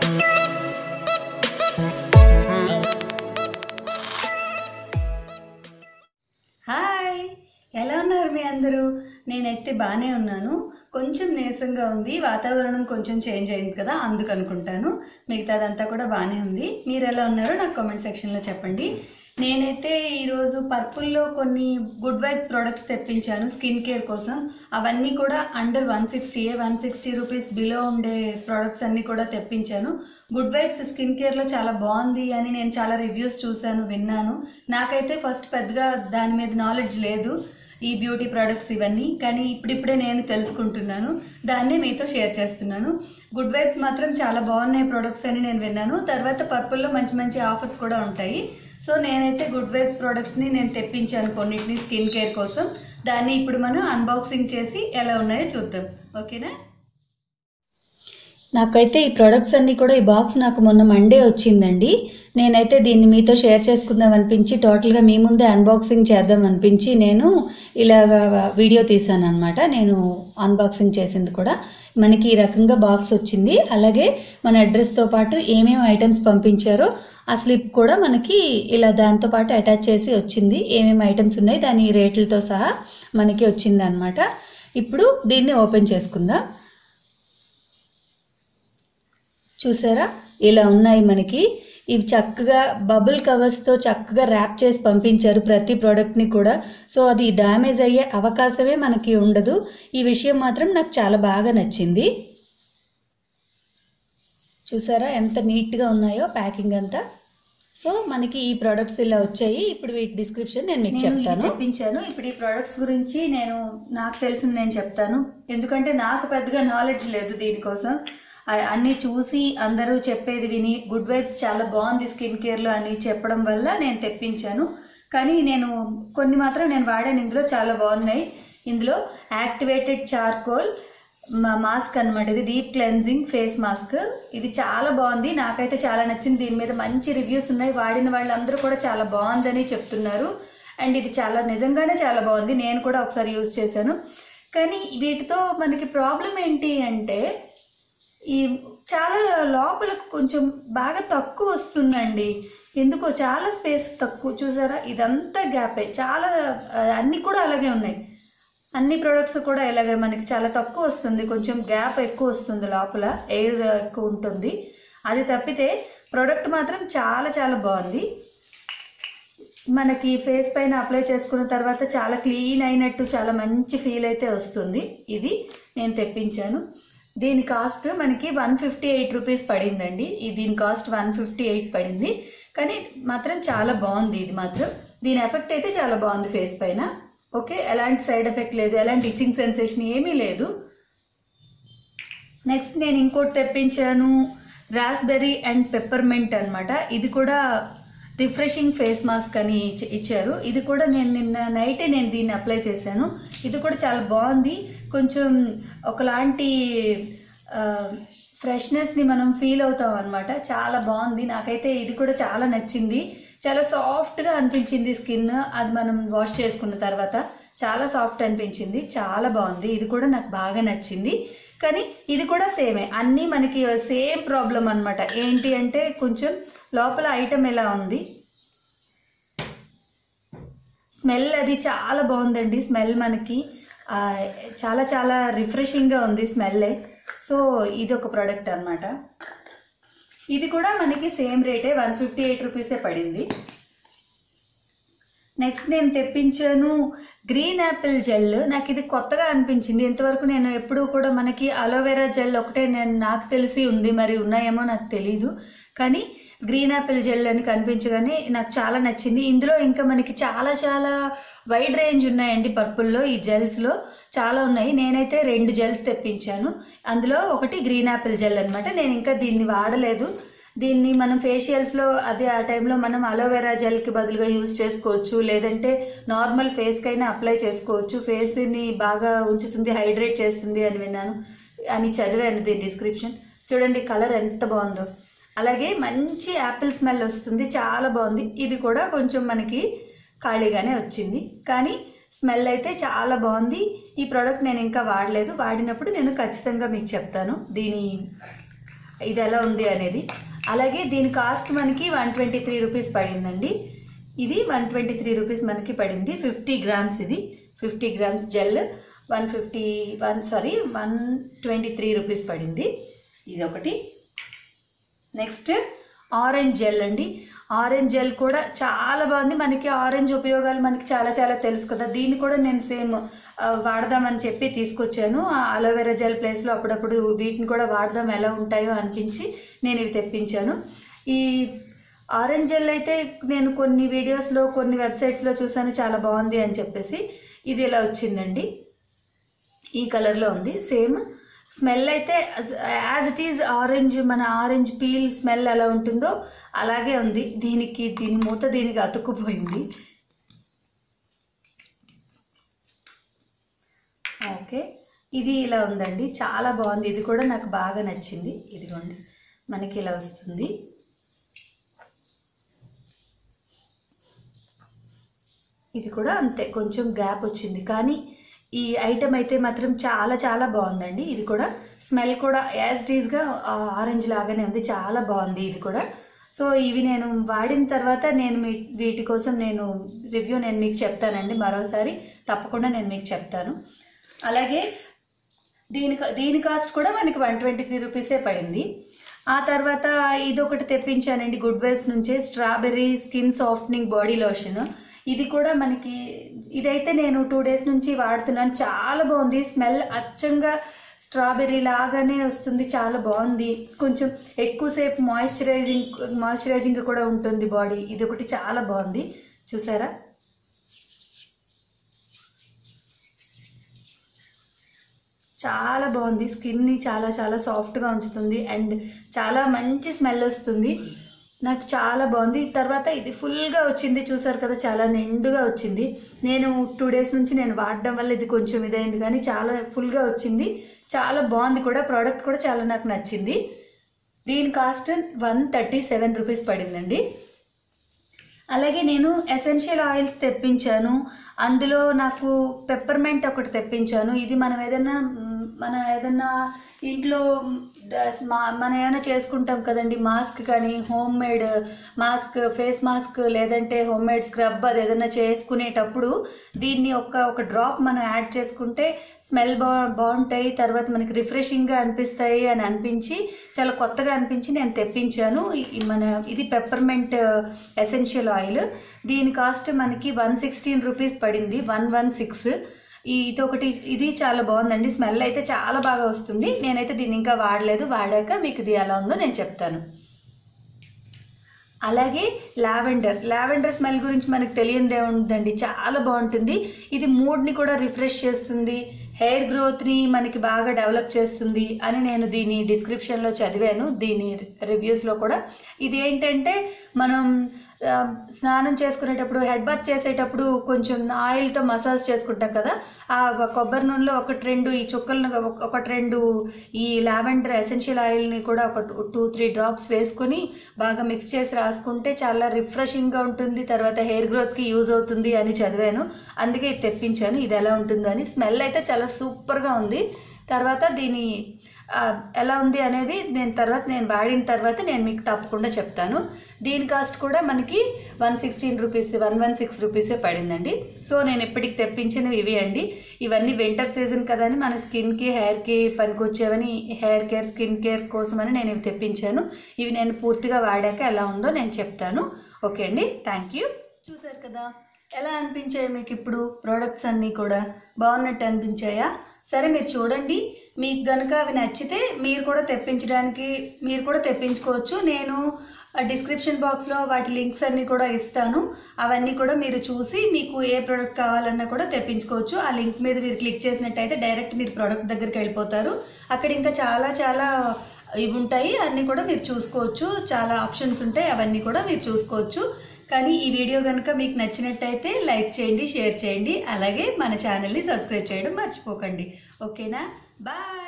hi ఎలా ఉన్నారు మీ అందరూ నేనైతే బాగానే ఉన్నాను కొంచెం నీరసంగా ఉంది వాతావరణం కొంచెం చేంజ్ అయింది కదా అందుకు అనుకుంటాను మిగతాదంతా కూడా బాగానే ఉంది మీరు ఎలా ఉన్నారో నాకు కామెంట్ సెక్షన్లో చెప్పండి నేనైతే ఈరోజు పర్పుల్లో కొన్ని గుడ్ వైబ్స్ ప్రోడక్ట్స్ తెప్పించాను స్కిన్ కేర్ కోసం అవన్నీ కూడా under one sixty one sixty rupees below ఉండే ప్రోడక్ట్స్ అన్నీ కూడా తెప్పించాను గుడ్ వైబ్స్ స్కిన్ కేర్లో చాలా బాగుంది అని నేను చాలా రివ్యూస్ చూశాను విన్నాను నాకైతే ఫస్ట్ పెద్దగా దాని మీద నాలెడ్జ్ లేదు ఈ బ్యూటీ ప్రోడక్ట్స్ ఇవన్నీ కానీ ఇప్పుడిప్పుడే నేను తెలుసుకుంటున్నాను దాన్నే మీతో షేర్ చేస్తున్నాను గుడ్ వైబ్స్ మాత్రం చాలా బాగున్నాయి ప్రోడక్ట్స్ అని నేను విన్నాను తర్వాత పర్పుల్లో మంచి మంచి ఆఫర్స్ కూడా ఉంటాయి సో నేనైతే గుడ్ వైబ్స్ ప్రోడక్ట్స్ని నేను తెప్పించాను కొన్నిటిని స్కిన్ కేర్ కోసం దాన్ని ఇప్పుడు మనం అన్బాక్సింగ్ చేసి ఎలా ఉన్నాయో చూద్దాం ఓకేనా నాకైతే ఈ ప్రోడక్ట్స్ అన్నీ కూడా ఈ బాక్స్ నాకు మొన్న మండే వచ్చిందండి నేనైతే దీన్ని మీతో షేర్ చేసుకుందాం అనిపించి టోటల్గా మీ ముందే అన్బాక్సింగ్ చేద్దాం అనిపించి నేను ఇలాగ వీడియో తీశాను అనమాట నేను అన్బాక్సింగ్ చేసింది కూడా మనకి ఈ రకంగా బాక్స్ వచ్చింది అలాగే మన అడ్రస్తో పాటు ఏమేమి ఐటమ్స్ పంపించారో ఆ స్లిప్ కూడా మనకి ఇలా దాంతో పాటు అటాచ్ చేసి వచ్చింది ఏమేమి ఐటమ్స్ ఉన్నాయి దాని రేట్లతో సహా మనకి వచ్చింది అనమాట ఇప్పుడు దీన్ని ఓపెన్ చేసుకుందాం చూసారా ఇలా ఉన్నాయి మనకి ఇవి చక్కగా బబుల్ కవర్స్తో చక్కగా ర్యాప్ చేసి పంపించారు ప్రతి ప్రోడక్ట్ని కూడా సో అది డ్యామేజ్ అయ్యే అవకాశమే మనకి ఉండదు ఈ విషయం మాత్రం నాకు చాలా బాగా నచ్చింది చూసారా ఎంత నీట్గా ఉన్నాయో ప్యాకింగ్ అంతా సో మనకి ఈ ప్రోడక్ట్స్ ఇలా వచ్చాయి ఇప్పుడు వీటి డిస్క్రిప్షన్ నేను మీకు చెప్తాను తెప్పించాను ఇప్పుడు ఈ ప్రోడక్ట్స్ గురించి నేను నాకు తెలిసింది నేను చెప్తాను ఎందుకంటే నాకు పెద్దగా నాలెడ్జ్ లేదు దీనికోసం ఆ- అన్నీ చూసి అందరూ చెప్పేది విని గుడ్ వైబ్స్ చాలా బాగుంది స్కిన్ కేర్లో అని చెప్పడం వల్ల నేను తెప్పించాను కానీ నేను కొన్ని మాత్రం నేను వాడాను ఇందులో చాలా బాగున్నాయి ఇందులో యాక్టివేటెడ్ చార్కోల్ మాస్క్ అన్నమాట ఇది డీప్ క్లెన్జింగ్ ఫేస్ మాస్క్ ఇది చాలా బాగుంది నాకైతే చాలా నచ్చింది దీని మీద మంచి రివ్యూస్ ఉన్నాయి వాడిన వాళ్ళందరూ కూడా చాలా బాగుందని చెప్తున్నారు అండ్ ఇది చాలా నిజంగానే చాలా బాగుంది నేను కూడా ఒకసారి యూజ్ చేశాను కానీ వీటితో మనకి ప్రాబ్లం ఏంటి అంటే ఈ చాలా లోపలకు కొంచెం బాగా తక్కువ వస్తుందండి ఎందుకో చాలా స్పేస్ తక్కువ చూసారా ఇదంతా గ్యాపే చాలా ఆ, అన్నీ కూడా అలాగే ఉన్నాయి అన్ని ప్రొడక్ట్స్ కూడా ఇలాగే మనకి చాలా తక్కువ వస్తుంది కొంచెం గ్యాప్ ఎక్కువ వస్తుంది లోపల ఎయిర్ ఎక్కువ ఉంటుంది అది తప్పితే ప్రోడక్ట్ మాత్రం చాలా చాలా బాగుంది మనకి ఫేస్ పైన అప్లై చేసుకున్న తర్వాత చాలా క్లీన్ అయినట్టు చాలా మంచి ఫీల్ అయితే వస్తుంది ఇది నేను తెప్పించాను దీని కాస్ట్ మనకి వన్ ఫిఫ్టీ ఎయిట్ రూపీస్ పడిందండి ఈ దీని కాస్ట్ వన్ ఫిఫ్టీ ఎయిట్ పడింది కానీ మాత్రం చాలా బాగుంది ఇది మాత్రం దీని ఎఫెక్ట్ అయితే చాలా బాగుంది ఫేస్ పైన ఓకే ఎలాంటి సైడ్ ఎఫెక్ట్ లేదు ఎలాంటి ఇచ్చింగ్ సెన్సేషన్ ఏమీ లేదు నెక్స్ట్ నేను ఇంకోటి తెప్పించాను రాస్బెర్రీ అండ్ పెప్పర్మెంట్ అన్నమాట ఇది కూడా రిఫ్రెషింగ్ ఫేస్ మాస్క్ అని ఇచ్- ఇచ్చారు ఇది కూడా నేను నిన్న నైటే నేను దీన్ని అప్లై చేశాను ఇది కూడా చాలా బాగుంది కొంచెం ఒకలాంటి ఫ్రెష్నెస్ని మనం ఫీల్ అవుతాం అనమాట చాలా బాగుంది నాకైతే ఇది కూడా చాలా నచ్చింది చాలా సాఫ్ట్గా అనిపించింది స్కిన్ అది మనం వాష్ చేసుకున్న తర్వాత చాలా సాఫ్ట్ అనిపించింది చాలా బాగుంది ఇది కూడా నాకు బాగా నచ్చింది కానీ ఇది కూడా సేమే అన్నీ మనకి సేమ్ ప్రాబ్లం అన్నమాట ఏంటి అంటే కొంచెం లోపల ఐటమ్ ఎలా ఉంది స్మెల్ అది చాలా బాగుందండి స్మెల్ మనకి ఆ, చాలా చాలా రిఫ్రెషింగ్గా ఉంది స్మెల్ సో ఇది ఒక ప్రోడక్ట్ అన్నమాట ఇది కూడా మనకి సేమ్ రేటే వన్ ఫిఫ్టీ ఎయిట్ రూపీసే పడింది నెక్స్ట్ నేను తెప్పించాను గ్రీన్ యాపిల్ జెల్ నాకు ఇది కొత్తగా అనిపించింది ఇంతవరకు నేను ఎప్పుడూ కూడా మనకి అలోవెరా జెల్ ఒకటే నేను నాకు తెలిసి ఉంది మరి ఉన్నాయేమో నాకు తెలీదు కానీ గ్రీన్ యాపిల్ జెల్ అని కనిపించగానే నాకు చాలా నచ్చింది ఇందులో ఇంకా మనకి చాలా చాలా వైడ్ రేంజ్ ఉన్నాయండి పర్పుల్లో ఈ జెల్స్లో చాలా ఉన్నాయి నేనైతే రెండు జెల్స్ తెప్పించాను అందులో ఒకటి గ్రీన్ యాపిల్ జెల్ అనమాట నేను ఇంకా దీన్ని వాడలేదు దీన్ని మనం ఫేషియల్స్లో అదే ఆ టైంలో మనం అలోవెరా జెల్కి బదులుగా యూజ్ చేసుకోవచ్చు లేదంటే నార్మల్ ఫేస్కైనా అప్లై చేసుకోవచ్చు ఫేస్ని బాగా ఉంచుతుంది హైడ్రేట్ చేస్తుంది అని విన్నాను అని చదివాను దీని డిస్క్రిప్షన్ చూడండి కలర్ ఎంత బాగుందో అలాగే మంచి యాపిల్ స్మెల్ వస్తుంది చాలా బాగుంది ఇది కూడా కొంచెం మనకి ఖాళీగానే వచ్చింది కానీ స్మెల్ అయితే చాలా బాగుంది ఈ ప్రోడక్ట్ నేను ఇంకా వాడలేదు వాడినప్పుడు నేను ఖచ్చితంగా మీకు చెప్తాను దీని ఇది ఎలా ఉంది అనేది అలాగే దీని కాస్ట్ మనకి వన్ ట్వంటీ త్రీ రూపీస్ పడిందండి ఇది వన్ ట్వంటీ త్రీ రూపీస్ మనకి పడింది ఫిఫ్టీ గ్రామ్స్ ఇది fifty grams gel one fifty one sorry one twenty three rupees పడింది ఇది ఒకటి నెక్స్ట్ ఆరెంజ్ జెల్ అండి ఆరెంజ్ జెల్ కూడా చాలా బాగుంది మనకి ఆరెంజ్ ఉపయోగాలు మనకి చాలా చాలా తెలుసు కదా దీన్ని కూడా నేను సేమ్ వాడదామని చెప్పి తీసుకొచ్చాను ఆ అలోవెరా జెల్ ప్లేస్లో అప్పుడప్పుడు వీటిని కూడా వాడదాం ఎలా ఉంటాయో అనిపించి నేను ఇవి తెప్పించాను ఈ ఆరెంజ్ జెల్ అయితే నేను కొన్ని వీడియోస్లో కొన్ని వెబ్సైట్స్లో చూసాను చాలా బాగుంది అని చెప్పేసి ఇది ఇలా వచ్చిందండి ఈ కలర్లో ఉంది సేమ్ స్మెల్ అయితే యాజ్ ఇట్ ఈజ్ ఆరెంజ్ మన ఆరెంజ్ పీల్ స్మెల్ ఎలా ఉంటుందో అలాగే ఉంది దీనికి దీని మూత దీనికి అతుక్కుపోయింది ఓకే ఇది ఇలా ఉందండి చాలా బాగుంది ఇది కూడా నాకు బాగా నచ్చింది ఇదిగోండి మనకి ఇలా వస్తుంది ఇది కూడా అంతే కొంచెం గ్యాప్ వచ్చింది కానీ ఈ ఐటమ్ అయితే మాత్రం చాలా చాలా బాగుందండి ఇది కూడా స్మెల్ కూడా యాజ్ టీజ్గా ఆరెంజ్ లాగానే ఉంది చాలా బాగుంది ఇది కూడా సో ఇవి నేను వాడిన తర్వాత నేను మీ వీటి కోసం నేను రివ్యూ నేను మీకు చెప్తానండి మరోసారి తప్పకుండా నేను మీకు చెప్తాను అలాగే దీని దీని కాస్ట్ కూడా మనకి వన్ ట్వంటీ త్రీ రూపీసే పడింది ఆ తర్వాత ఇదొకటి తెప్పించానండి గుడ్ వైబ్స్ నుంచే strawberry skin softening body lotion ఇది కూడా మనకి ఇదైతే నేను టూ డేస్ నుంచి వాడుతున్నాను చాలా బాగుంది స్మెల్ అచ్చంగా స్ట్రాబెర్రీ లాగానే వస్తుంది చాలా బాగుంది కొంచెం ఎక్కువసేపు మాయిశ్చరైజింగ్ మాయిశ్చరైజింగ్ కూడా ఉంటుంది బాడీ ఇది ఒకటి చాలా బాగుంది చూసారా చాలా బాగుంది స్కిన్ని చాలా చాలా సాఫ్ట్గా ఉంచుతుంది అండ్ చాలా మంచి స్మెల్ వస్తుంది నాకు చాలా బాగుంది తర్వాత ఇది ఫుల్గా వచ్చింది చూసారు కదా చాలా నిండుగా వచ్చింది నేను టూ డేస్ నుంచి నేను వాడడం వల్ల ఇది కొంచెం ఇదైంది కానీ చాలా ఫుల్గా వచ్చింది చాలా బాగుంది కూడా ప్రోడక్ట్ కూడా చాలా నాకు నచ్చింది దీని cost one thirty seven rupees పడిందండి అలాగే నేను ఎసెన్షియల్ ఆయిల్స్ తెప్పించాను అందులో నాకు పెప్పర్మెంట్ ఒకటి తెప్పించాను ఇది మనం ఏదైనా మ్, మన ఏదైనా ఇంట్లో డ- మా- మనం ఏమైనా చేసుకుంటాం కదండి మాస్క్ కానీ home made mask face mask లేదంటే హోమ్ మేడ్ స్క్రబ్ అది ఏదైనా చేసుకునేటప్పుడు దీన్ని ఒక ఒక డ్రాప్ మనం యాడ్ చేసుకుంటే స్మెల్ బా బాగుంటాయి తర్వాత మనకి రిఫ్రెషింగ్గా అనిపిస్తాయి అని అనిపించి చాలా కొత్తగా అనిపించి నేను తెప్పించాను ఈ- ఈ మన ఇది పెప్పర్మెంట్ ఎసెన్షియల్ ఆయిల్ దీని కాస్ట్ మనకి వన్ సిక్స్టీన్ రూపీస్ పడింది వన్ వన్ సిక్స్ ఇది ఒకటి ఇది చాలా బాగుందండి స్మెల్ అయితే చాలా బాగా వస్తుంది నేనైతే దీన్ని ఇంకా వాడలేదు వాడాక మీకు ఇది ఎలా ఉందో నేను చెప్తాను అలాగే లావెండర్ లావెండర్ స్మెల్ గురించి మనకు తెలియదే ఉందండి చాలా బాగుంటుంది ఇది మూడ్ని కూడా రిఫ్రెష్ చేస్తుంది హెయిర్ గ్రోత్ని మనకి బాగా డెవలప్ చేస్తుంది అని నేను దీని డిస్క్రిప్షన్లో చదివాను దీని రివ్యూస్లో కూడా ఇది ఏంటంటే మనం ఆ, స్నానం చేసుకునేటప్పుడు హెడ్ బాత్ చేసేటప్పుడు కొంచెం ఆయిల్తో మసాజ్ చేసుకుంటాం కదా ఆ కొబ్బరి నూనెలో ఒకటి రెండు ఈ చుక్కలను ఒక- ఒకటి రెండు ఈ లావెండర్ ఎసెన్షియల్ ఆయిల్ని కూడా ఒక టూ త్రీ డ్రాప్స్ వేసుకొని బాగా మిక్స్ చేసి రాసుకుంటే చాలా రిఫ్రెషింగ్గా ఉంటుంది తర్వాత హెయిర్ గ్రోత్కి యూజ్ అవుతుంది అని చదివాను అందుకే ఇది తెప్పించాను ఇది ఎలా ఉంటుందో అని స్మెల్ అయితే చాలా సూపర్గా ఉంది తర్వాత దీని ఆ, ఎలా ఉంది అనేది నేను తర్వాత నేను వాడిన తర్వాత నేను మీకు తప్పకుండా చెప్తాను దీని కాస్ట్ కూడా మనకి one sixteen rupees one one six రూపీసే పడిందండి సో నేను ఎప్పటికి తెప్పించినవి ఇవి అండి ఇవన్నీ వింటర్ సీజన్ కదా అని మన స్కిన్కి హెయిర్కి పనికొచ్చేవని హెయిర్ కేర్ స్కిన్ కేర్ కోసమని నేను ఇవి తెప్పించాను ఇవి నేను పూర్తిగా వాడాక ఎలా ఉందో నేను చెప్తాను ఓకే అండి థ్యాంక్ యూ చూసారు కదా ఎలా అనిపించాయి మీకు ఇప్పుడు ప్రోడక్ట్స్ అన్నీ కూడా బాగున్నట్టు అనిపించాయా సరే మీరు చూడండి మీకు గనుక అవి నచ్చితే మీరు కూడా తెప్పించడానికి మీరు కూడా తెప్పించుకోవచ్చు నేను డిస్క్రిప్షన్ బాక్స్లో వాటి లింక్స్ అన్నీ కూడా ఇస్తాను అవన్నీ కూడా మీరు చూసి మీకు ఏ ప్రోడక్ట్ కావాలన్నా కూడా తెప్పించుకోవచ్చు ఆ లింక్ మీద మీరు క్లిక్ చేసినట్టయితే డైరెక్ట్ మీరు ప్రోడక్ట్ దగ్గరికి వెళ్ళిపోతారు అక్కడ ఇంకా చాలా చాలా ఇవి ఉంటాయి అన్నీ కూడా మీరు చూసుకోవచ్చు చాలా ఆప్షన్స్ ఉంటాయి అవన్నీ కూడా మీరు చూసుకోవచ్చు కానీ ఈ వీడియో కనుక మీకు నచ్చినట్టయితే లైక్ చేయండి షేర్ చేయండి అలాగే మన ఛానల్ని సబ్స్క్రైబ్ చేయడం మర్చిపోకండి ఓకేనా బాయ్